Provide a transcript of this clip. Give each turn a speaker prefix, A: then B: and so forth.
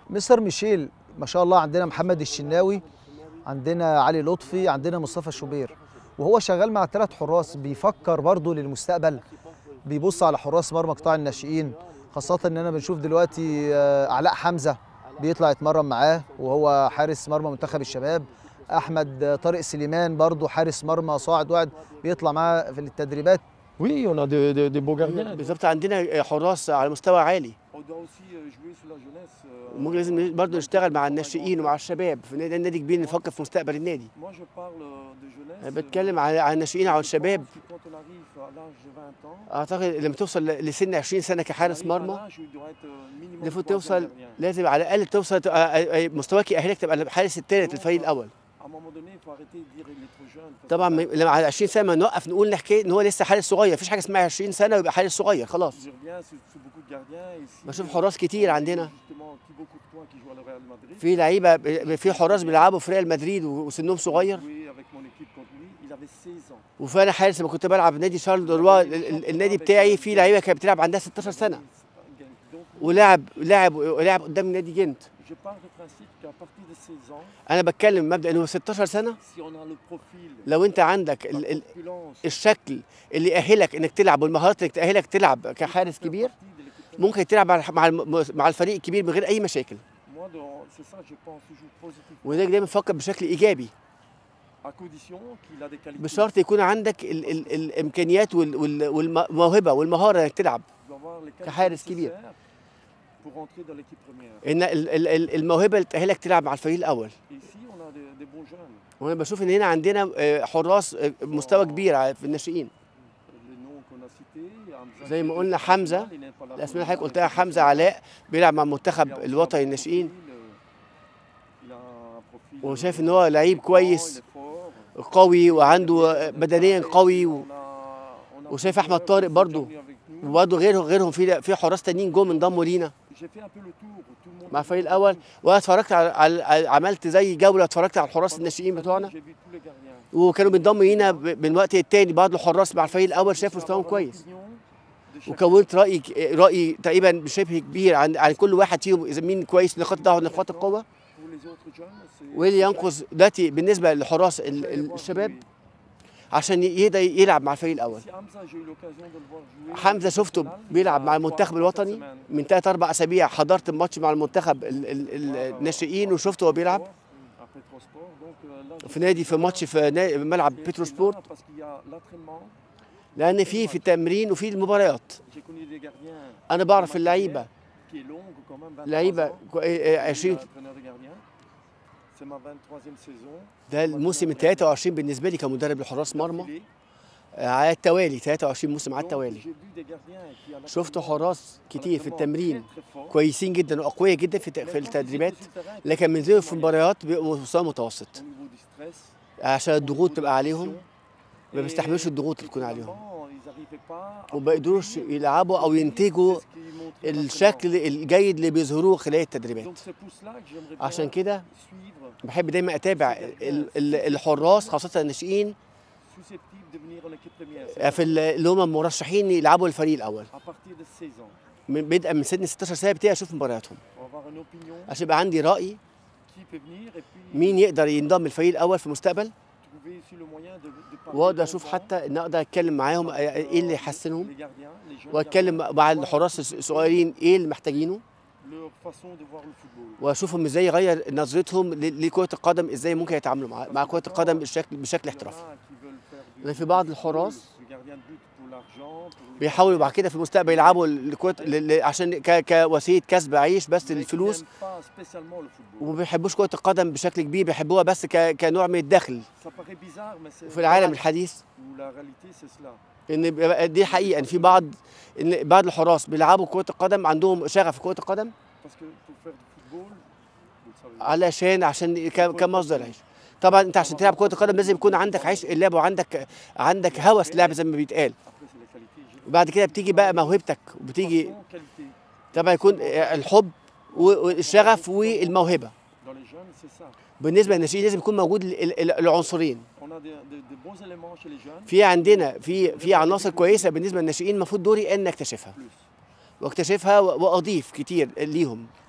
A: مستر ميشيل ما شاء الله عندنا محمد الشناوي عندنا علي لطفي عندنا مصطفى شوبير وهو شغال مع ثلاث حراس بيفكر برضه للمستقبل بيبص على حراس مرمى قطاع الناشئين خاصة ان انا بنشوف دلوقتي آه، علاء حمزة بيطلع يتمرن معاه وهو حارس مرمى منتخب الشباب احمد آه، طارق سليمان برضه حارس مرمى صاعد واعد بيطلع معاه في التدريبات
B: Oui, on a de- de- des beaux gardiens.
C: بالظبط عندنا حراس على مستوى عالي
D: On doit aussi euh, jouer sur la jeunesse. euh,
C: وممكن لازم برضه نشتغل مع الناشئين ومع الشباب في نادي النادي كبير نفكر في مستقبل النادي
D: Moi, je parle euh, de jeunesse.
C: انا بتكلم عن عن الناشئين او الشباب
D: Quand on arrive à l'âge de 20 ans,
C: اعتقد لما توصل لسن 20 سنه
D: on
C: كحارس
D: arrive à
C: مرمى
D: l'âge où il doit être euh, minimum
C: المفروض
D: troisième
C: توصل
D: gardien.
C: لازم على الاقل توصل تبقى مستواك يأهلك تبقى الحارس الثالث الفريق الاول
D: À un moment donné, il faut arrêter de dire il est trop jeune. parce
C: طبعا
D: que
C: ما- لما على 20 سنه ما نوقف نقول نحكي ان هو لسه حارس صغير مفيش حاجه اسمها 20 سنه ويبقى حارس صغير خلاص
D: Je reviens sur, sur beaucoup de gardiens. Ici,
C: بشوف
D: euh,
C: حراس كتير عندنا
D: Justement, Thibaut Courtois qui joue à le Real Madrid.
C: في لعيبه ب- في حراس بيلعبوا في ريال مدريد وسنهم صغير
D: J'ai joué avec mon équipe contre lui. Il avait 16 ans.
C: وفانا حارس لما كنت بلعب في نادي شارل دولوا ال- ال- النادي بتاعي في لعيبه كانت بتلعب عندها 16 سنه
D: Donc,
C: ولعب لعب ولعب قدام نادي جنت
D: je pars du principe qu'à partir de 16 ans,
C: انا بتكلم مبدا انه 16 سنه
D: si on a le profil,
C: لو انت عندك ال ال
D: corpulence,
C: الشكل اللي يأهلك انك تلعب والمهارات اللي تأهلك تلعب كحارس كبير
D: partie de l'équipe
C: ممكن تلعب مع مع الم- مع الفريق الكبير من غير اي مشاكل
D: Moi, dans- c'est ça, je pense toujours positif.
C: ولذلك دايما فكر بشكل ايجابي
D: À condition qu'il a des qualités.
C: بشرط يكون عندك ال ال الامكانيات وال- وال- والموهبه والمهاره انك تلعب
D: Il doit avoir les qualités
C: كحارس كبير.
D: nécessaires pour rentrer dans l'équipe première.
C: ان ال ال ال الموهبه اللي تأهلك تلعب مع الفريق الاول
D: Et ici, on a des, des bons jeunes.
C: وانا بشوف ان هنا عندنا آه، حراس آه، مستوى كبير ع- في الناشئين
D: Les noms qu'on a cités, Hamza
C: زي ما
D: qui est
C: قلنا
D: professionnel,
C: حمزة،
D: il n'est pas là
C: الاسماء
D: pour
C: اللي حضرتك
D: le
C: قلتها
D: moment.
C: حمزه علاء بيلعب مع
D: Il a
C: المنتخب
D: aussi
C: الوطني
D: un
C: للناشئين
D: profil, euh, il a un profil,
C: وشايف
D: euh,
C: ان هو لعيب
D: grand,
C: كويس
D: il est fort.
C: قوي وعنده آه، بدنيا قوي و-
D: On a- on a
C: وشايف
D: plusieurs
C: أحمد طارق
D: qui sont
C: برضو.
D: venus avec nous.
C: وبرضه غيرهم غيرهم في في حراس تانيين جم انضموا لينا
D: J'ai fait un peu le tour, tout le monde
C: مع
D: est
C: الفريق
D: venu
C: الاول
D: avec nous.
C: وانا اتفرجت على, على, على عملت زي جوله اتفرجت على الحراس الناشئين بتوعنا
D: J'ai vu tous les gardiens.
C: وكانوا بينضموا لينا ب- من وقت للتاني بعض الحراس مع الفريق الاول شافوا مستواهم كويس وكونت راي راي تقريبا شبه كبير عن عن كل واحد فيهم اذا مين كويس نقاط ضعف ونقاط القوه وايه اللي ينقص دلوقتي بالنسبه للحراس ال- ال- الشباب عشان يقدر يلعب مع الفريق الاول حمزه شفته بيلعب مع المنتخب الوطني من ثلاث اربع اسابيع حضرت الماتش مع المنتخب ال- ال- ال- الناشئين وشفته هو بيلعب في نادي في ماتش في نا- ملعب بيترو سبورت لان في في التمرين وفي المباريات انا بعرف اللعيبه لعيبه كو- إيه، إيه، 20 ده الموسم ال 23 بالنسبه لي كمدرب لحراس مرمى آه، على التوالي 23 موسم على التوالي شفت حراس كتير في التمرين كويسين جدا واقوياء جدا في ت- في التدريبات لكن من زي في المباريات بيبقوا مستوى متوسط عشان الضغوط تبقى عليهم ما بيستحملوش الضغوط اللي تكون عليهم وما يقدروش يلعبوا او ينتجوا الشكل الجيد اللي بيظهروه خلال التدريبات عشان كده بحب دايما اتابع ال- ال- الحراس خاصه الناشئين في ال- اللي هم مرشحين يلعبوا الفريق الاول من بدءا من سن 16 سنه ابتدي اشوف مبارياتهم عشان يبقى عندي راي مين يقدر ينضم الفريق الاول في المستقبل واقدر اشوف حتى ان اقدر اتكلم معاهم ايه اللي يحسنهم واتكلم مع الحراس الص- الصغيرين ايه اللي محتاجينه واشوفهم ازاي يغير نظرتهم ل- لكره القدم ازاي ممكن يتعاملوا مع مع كره القدم بشكل بشكل احترافي لأن في بعض الحراس بيحاولوا بعد كده في المستقبل يلعبوا الكرة ل- ل- عشان ك- كوسيله كسب عيش بس للفلوس وما بيحبوش كره القدم بشكل كبير بيحبوها بس ك- كنوع من الدخل في العالم الحديث ان بيبقى دي حقيقه ان في بعض ان بعض الحراس بيلعبوا كره القدم عندهم شغف في كره القدم علشان عشان ك- كمصدر عيش طبعا انت عشان تلعب كره القدم لازم يكون عندك عيش اللعب وعندك عندك هوس لعب زي ما بيتقال وبعد كده بتيجي بقى موهبتك وبتيجي طبعا يكون الحب والشغف والموهبه بالنسبه للناشئين لازم يكون موجود ال- ال- العنصرين في عندنا في في عناصر كويسه بالنسبه للناشئين المفروض دوري ان اكتشفها واكتشفها و- واضيف كتير ليهم